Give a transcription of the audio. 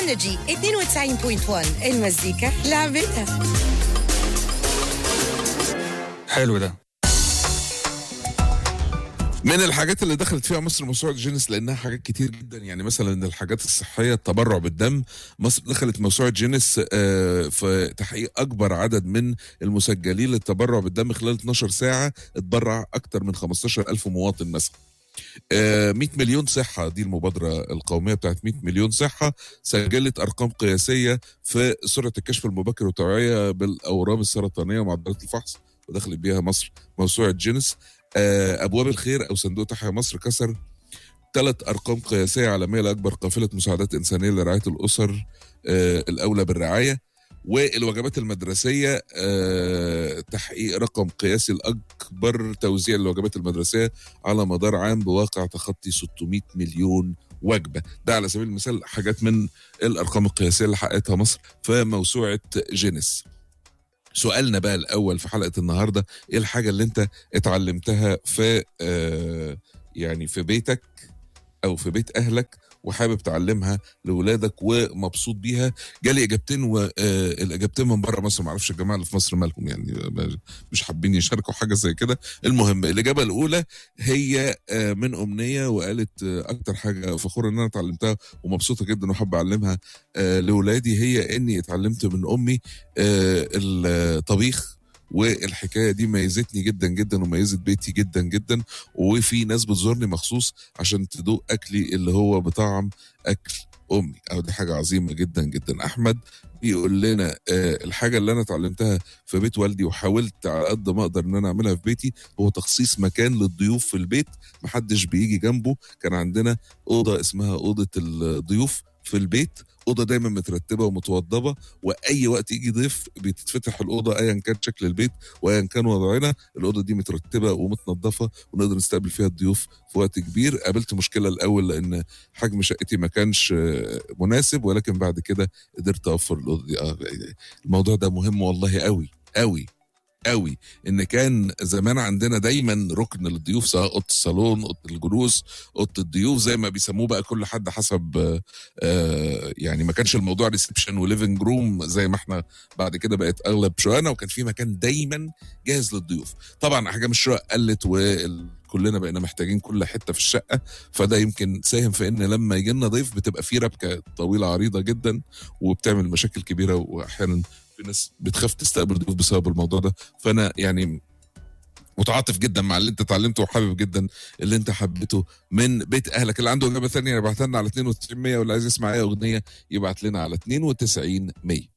انرجي 92.1 المزيكا لعبتها حلو ده من الحاجات اللي دخلت فيها مصر موسوعة جينيس لأنها حاجات كتير جدا يعني مثلا الحاجات الصحية التبرع بالدم مصر دخلت موسوعة جينيس آه، في تحقيق أكبر عدد من المسجلين للتبرع بالدم خلال 12 ساعة اتبرع أكتر من 15 ألف مواطن مثلا آه، 100 مليون صحة دي المبادرة القومية بتاعت 100 مليون صحة سجلت أرقام قياسية في سرعة الكشف المبكر والتوعية بالأورام السرطانية ومعدلات الفحص ودخلت بيها مصر موسوعة جينيس آه، ابواب الخير او صندوق تحيا مصر كسر ثلاث ارقام قياسيه عالميه لاكبر قافله مساعدات انسانيه لرعايه الاسر آه، الاولى بالرعايه والوجبات المدرسيه آه، تحقيق رقم قياسي الاكبر توزيع الوجبات المدرسيه على مدار عام بواقع تخطي 600 مليون وجبه ده على سبيل المثال حاجات من الارقام القياسيه اللي حققتها مصر في موسوعه جينيس سؤالنا بقى الاول في حلقه النهارده ايه الحاجه اللي انت اتعلمتها في آه يعني في بيتك او في بيت اهلك وحابب تعلمها لاولادك ومبسوط بيها جالي اجابتين والاجابتين من بره مصر ما اعرفش الجماعه اللي في مصر مالهم يعني ما- مش حابين يشاركوا حاجه زي كده المهم الاجابه الاولى هي آه، من امنيه وقالت آه، اكتر حاجه فخوره ان انا اتعلمتها ومبسوطه جدا وحابه اعلمها آه، لاولادي هي اني اتعلمت من امي آه، الطبيخ والحكايه دي ميزتني جدا جدا وميزت بيتي جدا جدا وفي ناس بتزورني مخصوص عشان تدوق اكلي اللي هو بطعم اكل امي او دي حاجه عظيمه جدا جدا احمد بيقول لنا آه، الحاجه اللي انا اتعلمتها في بيت والدي وحاولت على قد ما اقدر ان انا اعملها في بيتي هو تخصيص مكان للضيوف في البيت محدش بيجي جنبه كان عندنا اوضه اسمها اوضه الضيوف في البيت اوضه دايما مترتبه ومتوضبه واي وقت يجي ضيف بتتفتح الاوضه ايا كان شكل البيت وايا كان وضعنا الاوضه دي مترتبه ومتنظفه ونقدر نستقبل فيها الضيوف في وقت كبير قابلت مشكله الاول لان حجم شقتي ما كانش آه، مناسب ولكن بعد كده قدرت اوفر الاوضه دي آه، الموضوع ده مهم والله قوي قوي قوي ان كان زمان عندنا دايما ركن للضيوف سواء اوضه الصالون اوضه الجلوس اوضه الضيوف زي ما بيسموه بقى كل حد حسب آه، آه، يعني ما كانش الموضوع ريسبشن وليفنج روم زي ما احنا بعد كده بقت اغلب شققنا وكان في مكان دايما جاهز للضيوف طبعا احجام الشقق قلت وكلنا بقينا محتاجين كل حته في الشقه فده يمكن ساهم في ان لما يجي لنا ضيف بتبقى في ربكه طويله عريضه جدا وبتعمل مشاكل كبيره واحيانا في ناس بتخاف تستقبل ضيوف بسبب الموضوع ده فانا يعني متعاطف جدا مع اللي انت اتعلمته وحابب جدا اللي انت حبيته من بيت اهلك اللي عنده اجابه ثانيه يبعتها لنا على 92 100 واللي عايز يسمع اي اغنيه يبعت لنا على 92 100